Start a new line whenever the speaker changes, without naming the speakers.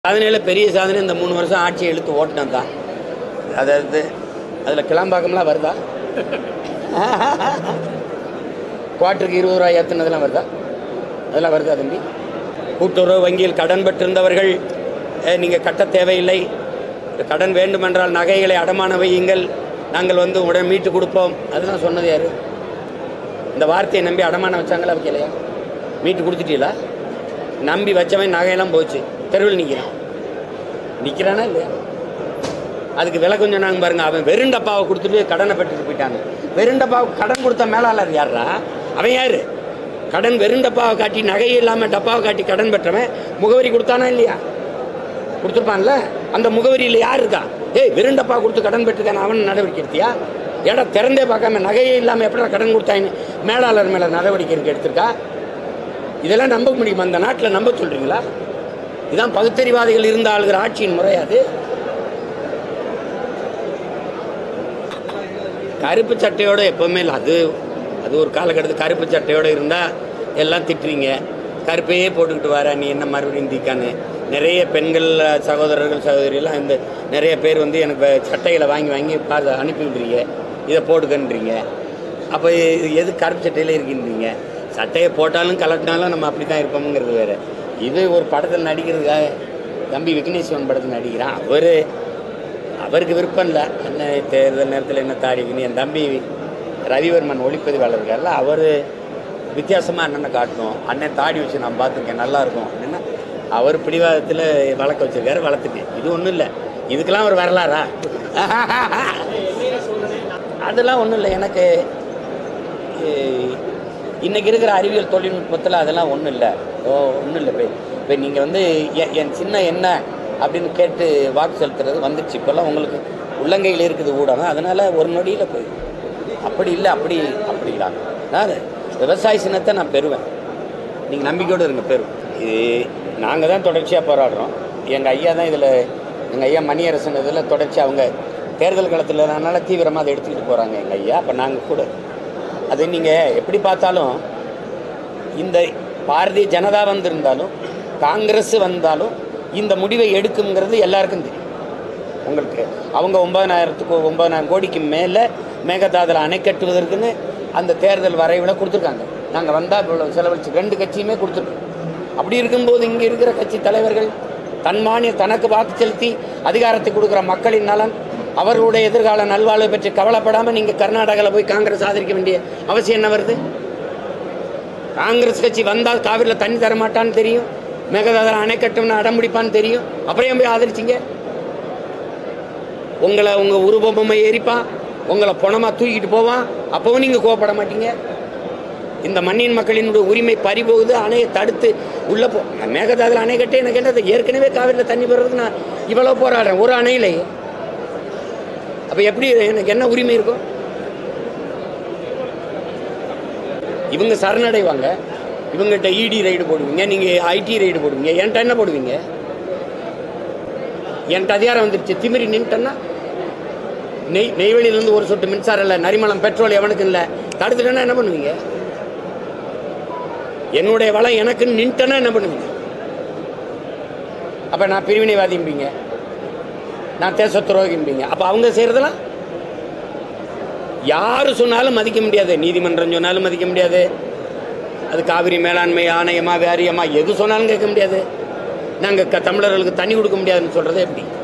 சாதனையில் பெரிய சாதனை இந்த மூணு வருஷம் ஆட்சியை இழுத்து ஓட்டினது தான் அதாவது அதில் கிளம்பாக்கம்லாம் வருதா குவார்ட்டருக்கு இருபது ரூபாய் ஏற்றுனதெல்லாம் வருதா அதெல்லாம் வருதா தம்பி கூட்டுறவு வங்கியில் கடன் பெற்றிருந்தவர்கள் நீங்கள் கட்ட தேவையில்லை கடன் வேண்டுமென்றால் நகைகளை அடமான வையுங்கள் நாங்கள் வந்து உடனே மீட்டு கொடுப்போம் அதெல்லாம் சொன்னது யார் இந்த வார்த்தையை நம்பி அடமானம் வச்சாங்களா வைக்கலையா மீட்டு கொடுத்துட்டீங்களா நம்பி வச்சவன் நகையெல்லாம் போச்சு தெருவில் நிற்கிறான் நிற்கிறானா இல்லையா அதுக்கு விலை கொஞ்சம் நாங்கள் பாருங்க அவன் வெறும் டப்பாவை கொடுத்துட்டு கடனை பெற்றுட்டு போயிட்டாங்க வெறும் டப்பாவுக்கு கடன் கொடுத்த மேலாளர் யாரா அவன் யாரு கடன் வெறும் டப்பாவை காட்டி நகை இல்லாமல் டப்பாவை காட்டி கடன் பெற்றவன் முகவரி கொடுத்தானா இல்லையா கொடுத்துருப்பான்ல அந்த முகவரியில் யார் இருக்கா ஏய் வெறும் டப்பா கொடுத்து கடன் பெற்றுக்கான அவன் நடவடிக்கை எடுத்தியா ஏடா திறந்தே பார்க்காம நகையே இல்லாமல் எப்படா கடன் கொடுத்தாயின்னு மேலாளர் மேலே நடவடிக்கை எடுக்க எடுத்திருக்கா இதெல்லாம் நம்ப முடியுமா அந்த நாட்டில் நம்ப சொல்கிறீங்களா இதான் பகுத்தறிவாதிகள் இருந்த ஆளுகிற ஆட்சியின் முறையாது கருப்பு சட்டையோட எப்பவுமே இல்லை அது அது ஒரு காலகட்டத்தில் கருப்பு சட்டையோட இருந்தால் எல்லாம் திட்டுறீங்க கருப்பையே போட்டுக்கிட்டு வர நீ என்ன மறுபடியும் தீக்கான்னு நிறைய பெண்கள் சகோதரர்கள் சகோதரிலாம் இந்த நிறைய பேர் வந்து எனக்கு சட்டைகளை வாங்கி வாங்கி பார்த்து அனுப்பி விடுறீங்க இதை போட்டுக்கன்றீங்க அப்போ இது எது கருப்பு சட்டையில் இருக்கின்றீங்க சட்டையை போட்டாலும் கலட்டினாலும் நம்ம அப்படி தான் இருப்போம்ங்கிறது வேறு இது ஒரு படத்தில் நடிக்கிறதுக்காக தம்பி விக்னேஸ்வரன் படத்தில் நடிக்கிறான் அவர் அவருக்கு விருப்பம் இல்லை என்ன தேர்தல் நேரத்தில் என்ன தாடி வைக்கணும் என் தம்பி ரவிவர்மன் ஒளிப்பதிவாளர் இருக்கார்ல அவர் வித்தியாசமாக அண்ணனை காட்டணும் அண்ணன் தாடி வச்சு நான் பார்த்துருக்கேன் நல்லா இருக்கும் அப்படின்னா அவர் பிடிவாதத்தில் வளர்க்க வச்சிருக்காரு வளர்த்துட்டேன் இது ஒன்றும் இல்லை இதுக்கெல்லாம் ஒரு வரலாறா அதெல்லாம் ஒன்றும் இல்லை எனக்கு இ- இன்னைக்கு இருக்கிற அறிவியல் தொழில்நுட்பத்தில் அதெல்லாம் ஒன்றும் இல்லை ஓ ஒன்றும் இல்லை இப்போ இப்போ நீங்கள் வந்து எ- என் சின்ன என்ன அப்படின்னு கேட்டு வாக்கு செலுத்துறது வந்துடுச்சு இப்போல்லாம் உங்களுக்கு உள்ளங்கையில் இருக்குது ஊடகம் அதனால் ஒரு நொடியில் போய் அப்படி இல்லை அப்படி அப்படிலாம் அதாவது விவசாய சின்னத்தை நான் பெறுவேன் நீங்கள் நம்பிக்கையோடு இருங்க பெறும் இது நாங்கள் தான் தொடர்ச்சியாக போராடுறோம் எங்கள் ஐயா தான் இதில் எங்கள் ஐயா மணியரசன் இதில் தொடர்ச்சி அவங்க தேர்தல் காலத்தில் அதனால் தீவிரமாக அதை எடுத்துக்கிட்டு போகிறாங்க எங்கள் ஐயா அப்போ நாங்கள் கூட அது நீங்கள் எப்படி பார்த்தாலும் இந்த பாரதிய ஜனதா வந்திருந்தாலும் காங்கிரஸ் வந்தாலும் இந்த முடிவை எடுக்குங்கிறது எல்லாருக்கும் தெரியும் உங்களுக்கு அவங்க ஒன்பதனாயிரத்துக்கு ஒன்பதனாயிரம் கோடிக்கு மேலே மேகதாதுல அணை கட்டுவதற்குன்னு அந்த தேர்தல் வரைவில் கொடுத்துருக்காங்க நாங்கள் வந்தால் இவ்வளோ செலவழிச்சு ரெண்டு கட்சியுமே கொடுத்துருக்கோம் அப்படி இருக்கும்போது இங்கே இருக்கிற கட்சி தலைவர்கள் தன் மானிய தனக்கு வாக்கு செலுத்தி அதிகாரத்தை கொடுக்குற மக்களின் நலன் அவர்களுடைய எதிர்கால நல்வாழ்வை பற்றி கவலைப்படாமல் நீங்கள் கர்நாடகாவில் போய் காங்கிரஸ் ஆதரிக்க வேண்டிய அவசியம் என்ன வருது காங்கிரஸ் கட்சி வந்தால் காவிரியில் தண்ணி தர மாட்டான்னு தெரியும் மேகதாதுல அணை கட்டும்னு அடம்பிடிப்பான்னு தெரியும் அப்புறம் ஏன் போய் ஆதரிச்சிங்க உங்களை உங்கள் உருவபொம்மை எரிப்பான் உங்களை பணமாக தூக்கிட்டு போவான் அப்போவும் நீங்கள் கோவப்பட மாட்டீங்க இந்த மண்ணின் மக்களினுடைய உரிமை பறிபோகுது அணையை தடுத்து உள்ளே போ மேகதாதுல அணை கட்டி எனக்கு என்னது ஏற்கனவே காவிரியில் தண்ணி பெறதுக்கு நான் இவ்வளோ போராடுறேன் ஒரு அணையிலேயே அப்போ எப்படி எனக்கு என்ன உரிமை இருக்கும் இவங்க சரணடைவாங்க இவங்ககிட்ட இடி ரைடு போடுவீங்க நீங்கள் ஐடி ரைடு போடுவீங்க என்கிட்ட என்ன போடுவீங்க என்கிட்ட அதிகாரம் வந்துருச்சு திமிரி நின்ட்டேன்னா நெய் நெய்வேலியிலேருந்து ஒரு சொட்டு மின்சாரம் இல்லை நரிமலம் பெட்ரோல் எவனுக்கு இல்லை தடுத்துட்டேன்னா என்ன பண்ணுவீங்க என்னுடைய வளம் எனக்கு நின்ட்டேன்னா என்ன பண்ணுவீங்க அப்போ நான் பிரிவினைவாதிம்பீங்க நான் தேச துரோகிம்பீங்க அப்போ அவங்க செய்கிறதெல்லாம் யார் சொன்னாலும் மதிக்க முடியாது நீதிமன்றம் சொன்னாலும் மதிக்க முடியாது அது காவிரி மேலாண்மை ஆணையமா வேரியமா எது சொன்னாலும் கேட்க முடியாது நாங்கள் க தமிழர்களுக்கு தண்ணி கொடுக்க முடியாதுன்னு சொல்கிறது எப்படி